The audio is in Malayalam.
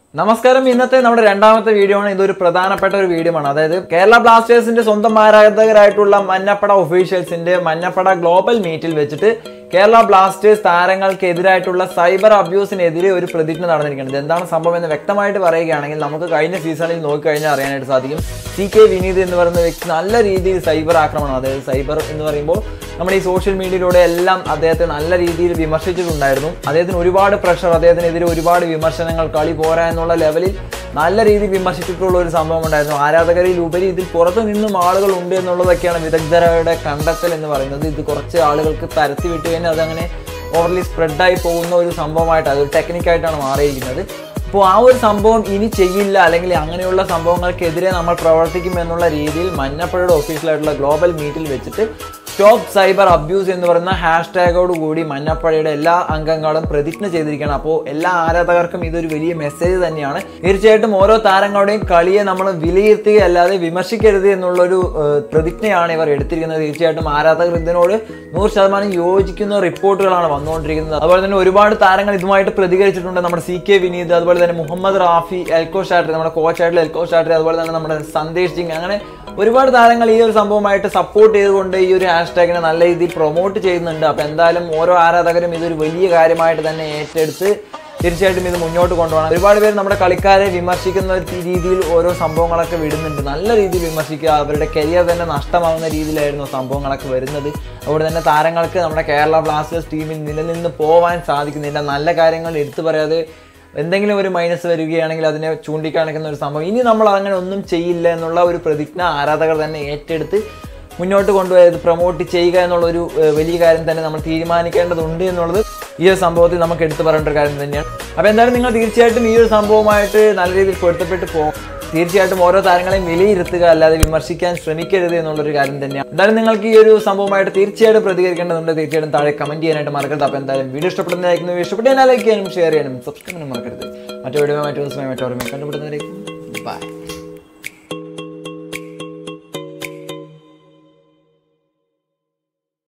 നമസ്കാരം ഇന്നത്തെ നമ്മുടെ രണ്ടാമത്തെ വീഡിയോ ആണ് ഇതൊരു പ്രധാനപ്പെട്ട ഒരു വീഡിയോ ആണ് അതായത് കേരള ബ്ലാസ്റ്റേഴ്സിന്റെ സ്വന്തം ആരാധകരായിട്ടുള്ള മഞ്ഞപ്പട ഒഫീഷ്യൽസിന്റെ മഞ്ഞപ്പട ഗ്ലോബൽ മീറ്റിൽ വെച്ചിട്ട് കേരള ബ്ലാസ്റ്റേഴ്സ് താരങ്ങൾക്കെതിരായിട്ടുള്ള സൈബർ അബ്യൂസിനെതിരെ ഒരു പ്രതിജ്ഞ നടന്നിരിക്കുന്നത് എന്താണ് സംഭവം എന്ന് വ്യക്തമായിട്ട് പറയുകയാണെങ്കിൽ നമുക്ക് കഴിഞ്ഞ സീസണിൽ നോക്കിക്കഴിഞ്ഞാൽ അറിയാനായിട്ട് സാധിക്കും സി കെ വിനീത് എന്ന് പറയുന്ന വ്യക്തി നല്ല രീതിയിൽ സൈബർ ആക്രമണം അതായത് സൈബർ എന്ന് പറയുമ്പോൾ നമ്മുടെ ഈ സോഷ്യൽ മീഡിയയിലൂടെ എല്ലാം അദ്ദേഹത്തെ നല്ല രീതിയിൽ വിമർശിച്ചിട്ടുണ്ടായിരുന്നു അദ്ദേഹത്തിന് ഒരുപാട് പ്രഷർ അദ്ദേഹത്തിനെതിരെ ഒരുപാട് വിമർശനങ്ങൾ കളി പോരാ എന്നുള്ള ലെവലിൽ നല്ല രീതിയിൽ വിമർശിച്ചിട്ടുള്ള ഒരു സംഭവം ഉണ്ടായിരുന്നു ആരാധകരിൽ ഉപരി ഇതിൽ പുറത്തു നിന്നും ആളുകൾ ഉണ്ട് എന്നുള്ളതൊക്കെയാണ് വിദഗ്ധരുടെ കണ്ടെത്തൽ എന്ന് പറയുന്നത് ഇത് കുറച്ച് ആളുകൾക്ക് പരത്തി വിട്ട് കഴിഞ്ഞാൽ അതങ്ങനെ ഓവർലി സ്പ്രെഡായി പോകുന്ന ഒരു സംഭവമായിട്ട് അതൊരു ടെക്നിക്കായിട്ടാണ് മാറിയിരിക്കുന്നത് അപ്പോൾ ആ ഒരു സംഭവം ഇനി ചെയ്യില്ല അല്ലെങ്കിൽ അങ്ങനെയുള്ള സംഭവങ്ങൾക്കെതിരെ നമ്മൾ പ്രവർത്തിക്കും എന്നുള്ള രീതിയിൽ മഞ്ഞപ്പഴയുടെ ഒഫീഷ്യലായിട്ടുള്ള ഗ്ലോബൽ മീറ്റിൽ വെച്ചിട്ട് സ്റ്റോപ്പ് സൈബർ അബ്യൂസ് എന്ന് പറയുന്ന ഹാഷ്ടാഗോട് കൂടി മഞ്ഞപ്പഴയുടെ എല്ലാ അംഗങ്ങളും പ്രതിജ്ഞ ചെയ്തിരിക്കുകയാണ് അപ്പോൾ എല്ലാ ആരാധകർക്കും ഇതൊരു വലിയ മെസ്സേജ് തന്നെയാണ് തീർച്ചയായിട്ടും ഓരോ താരങ്ങളുടെയും കളിയെ നമ്മൾ വിലയിരുത്തുകയല്ലാതെ വിമർശിക്കരുത് എന്നുള്ളൊരു ഏഹ്, പ്രതിജ്ഞയാണ് ഇവർ എടുത്തിരിക്കുന്നത് തീർച്ചയായിട്ടും ആരാധകർ ഇതിനോട് നൂറ് ശതമാനം യോജിക്കുന്ന റിപ്പോർട്ടുകളാണ് വന്നുകൊണ്ടിരിക്കുന്നത് അതുപോലെ തന്നെ ഒരുപാട് താരങ്ങൾ ഇതുമായിട്ട് പ്രതികരിച്ചിട്ടുണ്ട് നമ്മുടെ സി കെ വിനീത് അതുപോലെ തന്നെ മുഹമ്മദ് റാഫി എൽക്കോ ഷാട്രി നമ്മുടെ കോച്ചായിട്ടുള്ള എൽക്കോ ഷാട്രി അതുപോലെ തന്നെ നമ്മുടെ സന്ദേശ് സിംഗ് അങ്ങനെ ഒരുപാട് താരങ്ങൾ ഈ ഒരു സംഭവമായിട്ട് സപ്പോർട്ട് ചെയ്തുകൊണ്ട് ഈ ഒരു ഹാഷ്ടാഗിനെ നല്ല രീതിയിൽ പ്രൊമോട്ട് ചെയ്യുന്നുണ്ട് അപ്പോൾ എന്തായാലും ഓരോ ആരാധകരും ഇതൊരു വലിയ കാര്യമായിട്ട് തന്നെ ഏറ്റെടുത്ത് തീർച്ചയായിട്ടും ഇത് മുന്നോട്ട് കൊണ്ടുപോകണം ഒരുപാട് പേര് നമ്മുടെ കളിക്കാരെ വിമർശിക്കുന്ന രീതിയിൽ ഓരോ സംഭവങ്ങളൊക്കെ വിടുന്നുണ്ട് നല്ല രീതിയിൽ വിമർശിക്കുക അവരുടെ കരിയർ തന്നെ നഷ്ടമാവുന്ന രീതിയിലായിരുന്നു സംഭവങ്ങളൊക്കെ വരുന്നത് അതുകൊണ്ട് തന്നെ താരങ്ങൾക്ക് നമ്മുടെ കേരള ബ്ലാസ്റ്റേഴ്സ് ടീമിൽ നിലനിന്ന് പോവാൻ സാധിക്കുന്നില്ല നല്ല കാര്യങ്ങൾ എടുത്തു പറയാതെ എന്തെങ്കിലും ഒരു മൈനസ് വരികയാണെങ്കിൽ അതിനെ ചൂണ്ടിക്കാണിക്കുന്ന ഒരു സംഭവം ഇനി നമ്മൾ അങ്ങനെ ഒന്നും ചെയ്യില്ല എന്നുള്ള ഒരു പ്രതിജ്ഞ ആരാധകർ തന്നെ ഏറ്റെടുത്ത് മുന്നോട്ട് കൊണ്ടുപോയത് പ്രൊമോട്ട് ചെയ്യുക എന്നുള്ള ഒരു ഏഹ്, വലിയ കാര്യം തന്നെ നമ്മൾ തീരുമാനിക്കേണ്ടതുണ്ട് എന്നുള്ളത് ഈ ഒരു സംഭവത്തിൽ നമുക്ക് എടുത്തു പറയേണ്ട ഒരു കാര്യം തന്നെയാണ് അപ്പോൾ എന്തായാലും നിങ്ങൾ തീർച്ചയായിട്ടും ഈ ഒരു സംഭവമായിട്ട് നല്ല രീതിയിൽ പൊരുത്തപ്പെട്ട് പോകും തീർച്ചയായിട്ടും ഓരോ താരങ്ങളെയും വിലയിരുത്തുക അല്ലാതെ വിമർശിക്കാൻ ശ്രമിക്കരുത് എന്നുള്ളൊരു കാര്യം തന്നെയാണ് എന്തായാലും നിങ്ങൾക്ക് ഈ ഒരു സംഭവമായിട്ട് തീർച്ചയായിട്ടും പ്രതികരിക്കേണ്ടതുണ്ട് തീർച്ചയായിട്ടും താഴെ കമന്റ് ചെയ്യാനായിട്ട് മറക്കരുത് അപ്പോൾ എന്തായാലും വീഡിയോ ഇഷ്ടപ്പെടുന്നതായിരിക്കുന്നു ഇഷ്ടപ്പെട്ട ലൈക്ക് ചെയ്യാനും ഷെയർ ചെയ്യാനും സബ്സ്ക്രൈബ് ചെയ്യാനും മറക്കരുത് മറ്റു വീഡിയോ മറ്റു ദിവസമായി മറ്റോർമ്മ കണ്ടുപിടുന്നവരേക്കും ബൈ